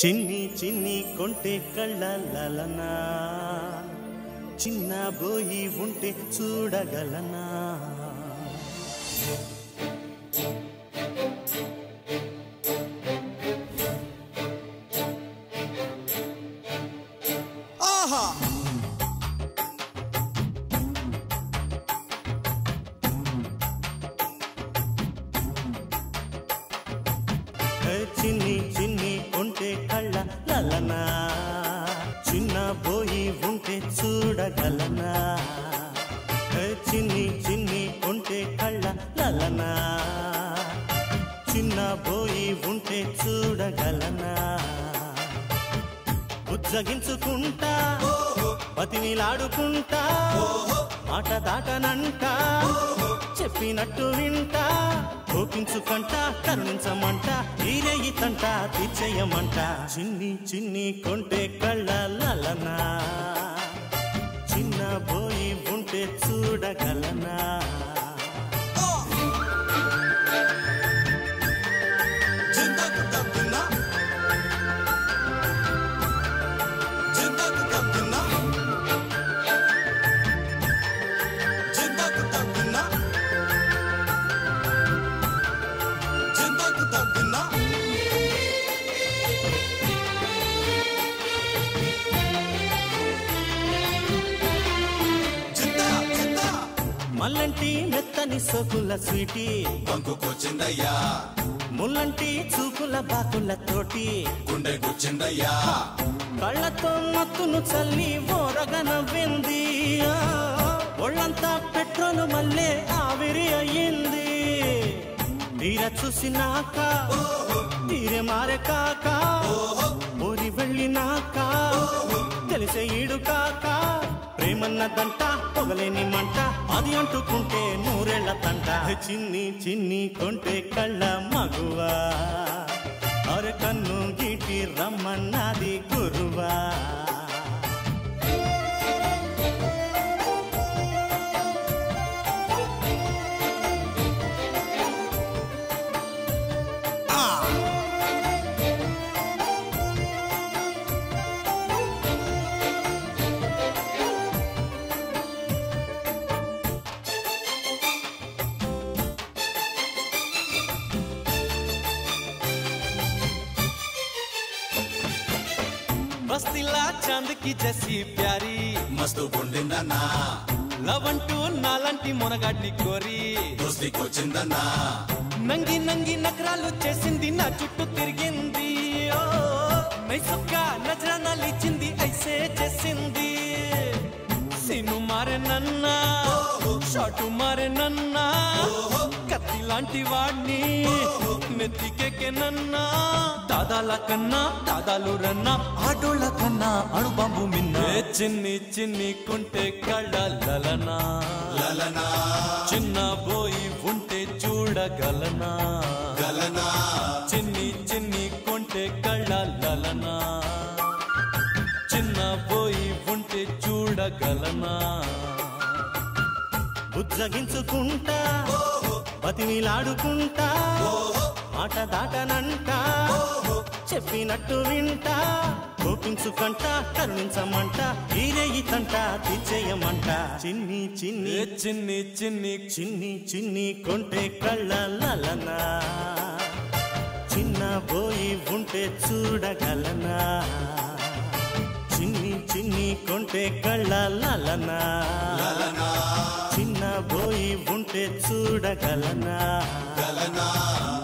చిన్ని చిన్ని కొంటే కళ్ళలనా చిన్న బోయి ఉంటే చూడగలనా ఆహా ఏ చిన్ని చిన్ని కొంటే కళ్ళ లలనా చిన్న బోయి ఉంటే చూడగలనా ఏ చిన్ని చిన్ని కొంటే కళ్ళ లలనా చిన్న బోయి ఉంటే చూడగలనా ఉజ్జగించుకుంటా బతిమిలాడుకుంటా మాట దాటనంట చెప్పినట్టు వింటా కోపించుకంట కరుణించమంట ఈరేయి తంట తీర్చేయమంట చిన్ని చిన్ని కొంటే కళ్ళ లలనా చిన్న బోయి ఉంటే చూడగలనా జిందకు తప్పినా జిందకు తప్పినా జిందకు తప్పినా జిందకు తప్పినా జిందా జిందా మల్లంటి మెత్తని సోకుల స్వీటీ బంకుకొచ్చిందయ్యా ముల్లంటి చూపుల బాకుల తోటి గుండె గుచ్చిందయ్యా కళ్ళతో మత్తును చల్లి ఓరగన వింది ఒళ్ళంతా పెట్రోల్ మళ్ళీ ఆవిరి అయ్యింది తీర చూసినాక తీరే మారే కాక ఊరి వెళ్ళినాక తెలిసే ఈడు కాక ప్రేమన్నదంట పొగలేని మంట అది అంటుకుంటే నూరేళ్ల తంట చిన్ని చిన్ని కొంటే కళ్ళ మగువా అర కన్ను గీటి రమ్మన్నది గురువా బస్తీలా చాంద్ కి జసి ప్యారీ మస్తు గుండిందన్నా లవ్ అంటూ నాలాంటి మొనగాడిని కోరి దోస్తికొచ్చిందన్నా నంగి నంగి నకరాలు చేసింది నా చుట్టూ తిరిగింది ఓ, నైసుక్క నజరానాలు ఇచ్చింది ఐసే చేసింది సిను మారే నన్నా షాటు మారే నన్నా కత్తి లాంటి వాడిని నెత్తికెక్కే నన్నా దాదాల కన్నా దాదాలు రన్నా ఆటోళ్ళ కన్నా అణుబాంబు మిన్న ఏ చిన్ని చిన్ని కుంటే కళ్ళలనా లలనా చిన్న బోయి ఉంటే చూడగలనా గలనా చిన్ని చిన్ని కొంటే కళ్ళలనా చిన్న బోయి ఉంటే చూడగలనా బుజ్జగించుకుంటా బతిమిలాడుకుంటా మాట దాటనంట చెప్పినట్టు వింటా కోపించుకంట కరుణించమంట ఈరేయి తంట తీర్చేయమంట చిన్ని చిన్ని చిన్ని చిన్ని చిన్ని చిన్ని కొంటే కళ్ళ లలనా చిన్న బోయి ఉంటే చూడగలనా చిన్ని చిన్ని కొంటే కళ్ళ లలనా లలనా చిన్న బోయి ఉంటే చూడగలనా గలనా